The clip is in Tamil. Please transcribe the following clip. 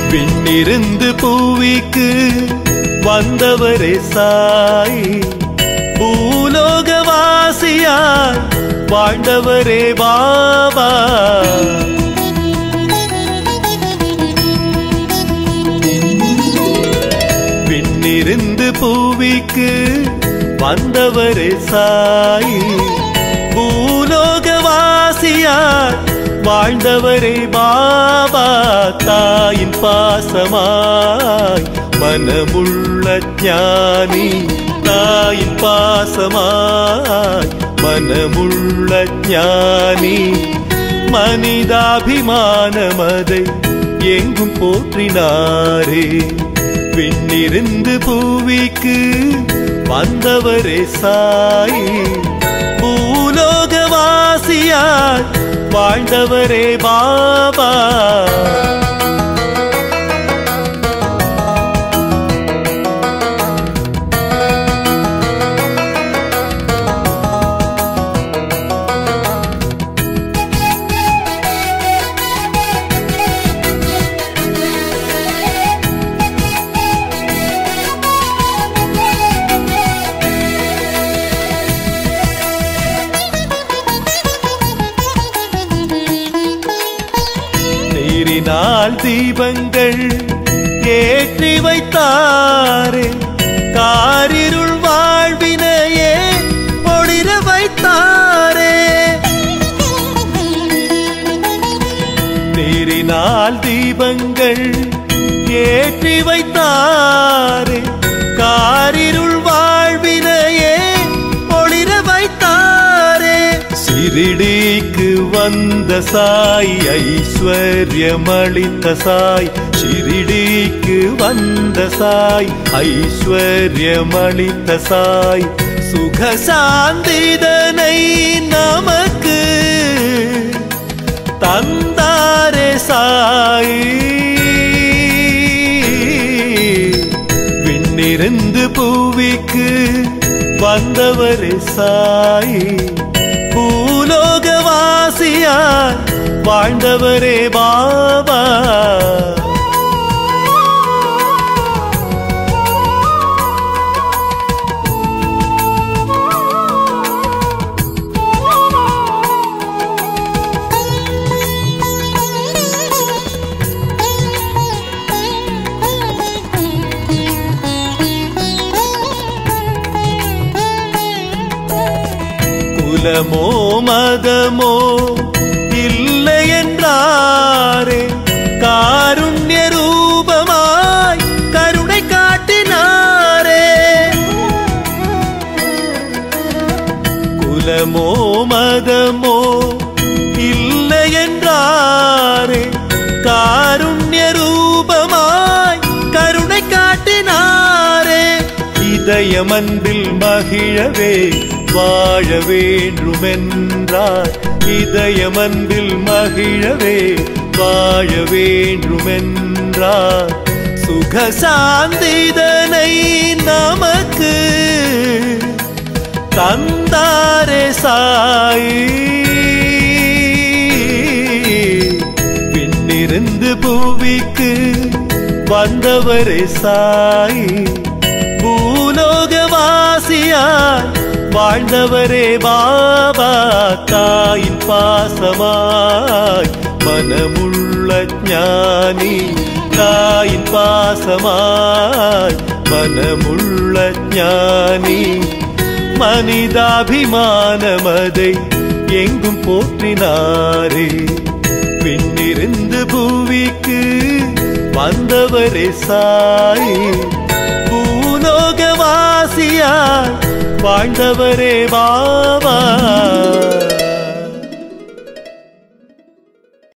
விண்ணிருந்து பூவிக்கு வந்தவரே சாய் பூலோகவாசியாய் வாழ்ந்தவரே பாபா விண்ணிருந்து பூவிக்கு வந்தவரே சாய் பூலோகவாசியாய் வாழ்ந்தவரே பாபா தாயின் பாசமாய் மனமுள்ள ஞானி தாயின் பாசமாய் மனமுள்ள ஞானி மனிதாபிமானமதை எங்கும் போற்றினாரே விண்ணிருந்து பூவிக்கு வந்தவரே சாய் பூலோகவாசியாய் வாழ்ந்தவரே பாபா நீரினால் தீபங்கள் ஏற்றி வைத்தாரே காரிருள் வாழ்வினையே ஒளிர வைத்தாரே நீரினால் தீபங்கள் ஏற்றி வைத்தாரே காரிருள் வாழ்வினையே ஒளிர வைத்தாரே சிறிடிக்கு வந்த சாய் ஐஸ்வர்யமளித்த சாய் சிறிடிக்கு வந்த சாய் ஐஸ்வர்யமளித்த சாய் சுக சாந்திதனை நமக்கு தந்தாரே சாய் விண்ணிருந்து பூவிக்கு வந்தவரே சாய் பூலோகவாசியாய் வாழ்ந்தவரே பாபா குலமோ மதமோ இல்லை என்றாரே காருண்ய ரூபமாய் கருணை காட்டினாரே குலமோ மதமோ இல்லை என்றாரே காருண்ய ரூபமாய் கருணை காட்டினாரே இதயமன்பில் மகிழவே வாழ வேண்டுமென்றார் இதயமன்பில் மகிழவே வாழ வேண்டுமென்றார் சுக சாந்திதனை நமக்கு தந்தாரே சாய் விண்ணிருந்து பூவிக்கு வந்தவரே சாய் பூலோகவாசியாய் வாழ்ந்தவரே பாபா தாயின் பாசமாய் மனமுள்ள ஞானி தாயின் பாசமாய் மனமுள்ள ஞானி மனிதாபிமானமதை எங்கும் போற்றினாரே விண்ணிருந்து பூவிக்கு வந்தவரே சாய் பூலோகவாசியாய் வாழ்ந்தவரே பாபா